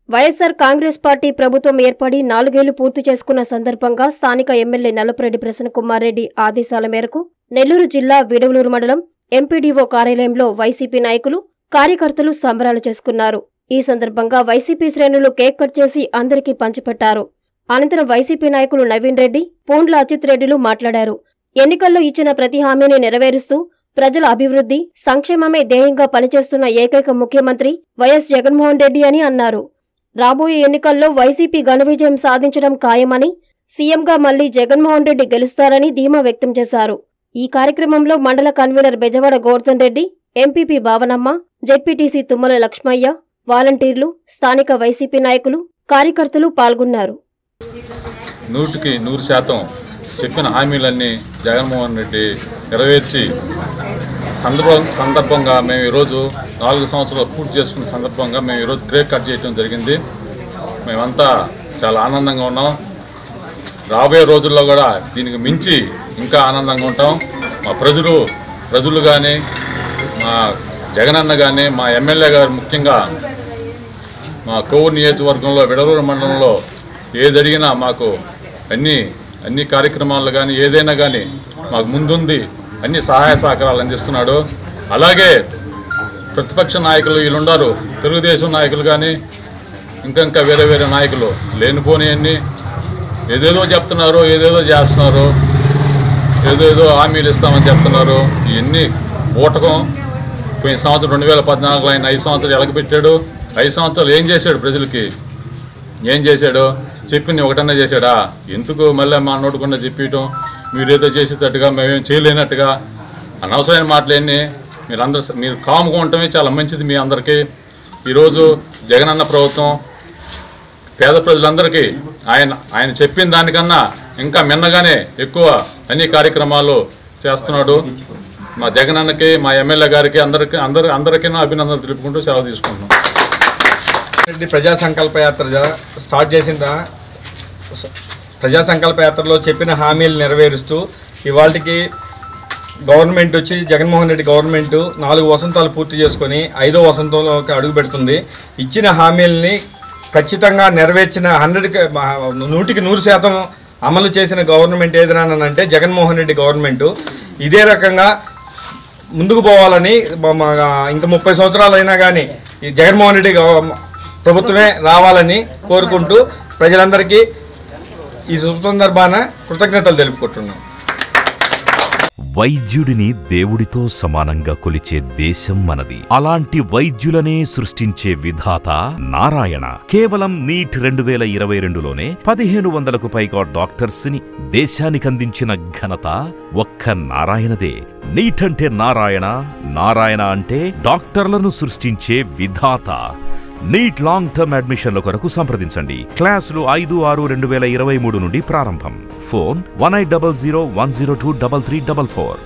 YSR Congress party ప్రభుత్వం ఏర్పడి నాలుగేళ్లు పూర్తి చేసుకున్న సందర్భంగా స్థానిక ఎమ్మెల్యే నల్లపురెడ్డి ప్రసన్నకుమార్ రెడ్డి ఆదేశాల మేరకు నెల్లూరు జిల్లా విడవలూరు మండలం ఎంపీడీఓ కార్యాలయంలో వైసీపీ నాయకులు కార్యకర్తలు సంబరాలు చేసుకున్నారు ఈ సందర్భంగా వైసీపీ శ్రేణులు కేక్ కట్ చేసి అందరికీ పంచిపెట్టారు అనంతరం వైసీపీ నాయకులు నవీన్ రెడ్డి పూండ్ల అచిత్ రెడ్డిలు మాట్లాడారు ఎన్నికల్లో ఇచ్చిన ప్రతి హామీని నెరవేరుస్తూ ప్రజల అభివృద్ధి సంక్షేమమే ధ్యేయంగా పనిచేస్తున్న ఏకైక ముఖ్యమంత్రి వైఎస్ జగన్మోహన్ రెడ్డి అని అన్నారు రాబోయే ఎన్నికల్లో వైసీపీ ఘన విజయం సాధించడం ఖాయమని సీఎంగా మళ్లీ జగన్మోహన్ రెడ్డి గెలుస్తారని ధీమా వ్యక్తం చేశారు ఈ కార్యక్రమంలో మండల convener Bezawada Govardhan Reddy MPP Bhavanamma ZPTC Tummala Lakshmaiah వాలంటీర్లు స్థానిక వైసీపీ నాయకులు కార్యకర్తలు పాల్గొన్నారు నూటికి నూరు శాతం చెప్పిన హామీలన్నీ జగన్మోహన్ రెడ్డి నెరవేర్చి సందర్భం సందర్భంగా మేము ఈరోజు నాలుగు సంవత్సరాలు పూర్తి చేసుకున్న సందర్భంగా మేము ఈరోజు కేక్ కట్ చేయడం జరిగింది మేమంతా చాలా ఆనందంగా ఉన్నాం రాబోయే రోజుల్లో కూడా దీనికి మించి ఇంకా ఆనందంగా ఉంటాం మా ప్రజలు ప్రజలు కానీ మా జగనన్న కానీ మా ఎమ్మెల్యే గారు ముఖ్యంగా మా కోవూరు నియోజకవర్గంలో విడలూరు మండలంలో ఏది అడిగినా మాకు అన్ని అన్ని కార్యక్రమాలు కానీ ఏదైనా కానీ మాకు ముందుంది అన్ని సహాయ సహకారాలు అందిస్తున్నాడు అలాగే ప్రతిపక్ష నాయకులు వీళ్ళుండారు తెలుగుదేశం నాయకులు కానీ ఇంకా ఇంకా వేరే వేరే నాయకులు లేనిపోని అన్ని ఏదేదో చెప్తున్నారు ఏదేదో చేస్తున్నారు ఏదేదో హామీలు ఇస్తామని చెప్తున్నారు ఇవన్నీ ఊటకం పోయిన సంవత్సరం రెండు వేల పద్నాలుగులో ఆయన ఐదు సంవత్సరాలు ఎలగబెట్టాడు ఐదు సంవత్సరాలు ఏం చేశాడు ప్రజలకి ఏం చేశాడు చెప్పింది ఒకటన్నా చేశాడా ఎందుకు మళ్ళీ మా నోటుకుండా చెప్పియటం మీరేదో చేసేటట్టుగా మేమేం చేయలేనట్టుగా అనవసరమైన మాటలన్నీ మీరందరూ మీరు కాముగా ఉండటమే చాలా మంచిది మీ అందరికీ ఈరోజు జగనన్న ప్రభుత్వం పేద ప్రజలందరికీ ఆయన ఆయన చెప్పిన దానికన్నా ఇంకా మిన్నగానే ఎక్కువ అన్ని కార్యక్రమాలు చేస్తున్నాడు మా జగనన్నకి మా ఎమ్మెల్యే గారికి అందరికీ అందరి అందరికీ అభినందనలు తెలుపుకుంటూ సెలవు తీసుకుంటున్నాం రెడ్డి ప్రజా సంకల్ప యాత్ర జ- స్టార్ట్ చేసిన స- ప్రజా సంకల్ప యాత్రలో చెప్పిన హామీలు నెరవేరుస్తూ ఇవాళకి గవర్నమెంట్ వచ్చి జగన్మోహన్ రెడ్డి గవర్నమెంట్ నాలుగు వసంతాలు పూర్తి చేసుకొని ఐదో వసంతంలోకి అడుగు పెడుతుంది ఇచ్చిన హామీలని ఖచ్చితంగా నెరవేర్చిన హండ్రెడ్కి నూటికి నూరు శాతం అమలు చేసిన గవర్నమెంట్ ఏదైనా అంటే జగన్మోహన్ రెడ్డి గవర్నమెంట్ ఇదే రకంగా ముందుకు పోవాలని మ- మ- ఇంకా ముప్పై సంవత్సరాలు అయినా కానీ ఈ జగన్మోహన్ రెడ్డి గవ- ప్రభుత్వమే రావాలని కోరుకుంటూ ప్రజలందరికీ ఈ శుభ సందర్భాన కృతజ్ఞతలు తెలుపుకుంటున్నాం వైద్యుడిని దేవుడితో సమానంగా కొలిచే దేశం మనది అలాంటి వైద్యులనే సృష్టించే విధాత నారాయణ కేవలం నీట్ రెండు వేల ఇరవై రెండులోనే పదిహేను వందలకు పైగా డాక్టర్స్ ని దేశానికందించిన ఘనత ఒక్క నారాయణదే నీట్ అంటే నారాయణ నారాయణ అంటే డాక్టర్లను సృష్టించే విధాత నీట్ లాంగ్ టర్మ్ అడ్మిషన్ల కొరకు సంప్రదించండి క్లాసులు ఐదు ఆరు రెండు వేల ఇరవై మూడు నుండి ప్రారంభం phone one eight double zero one zero two double three double four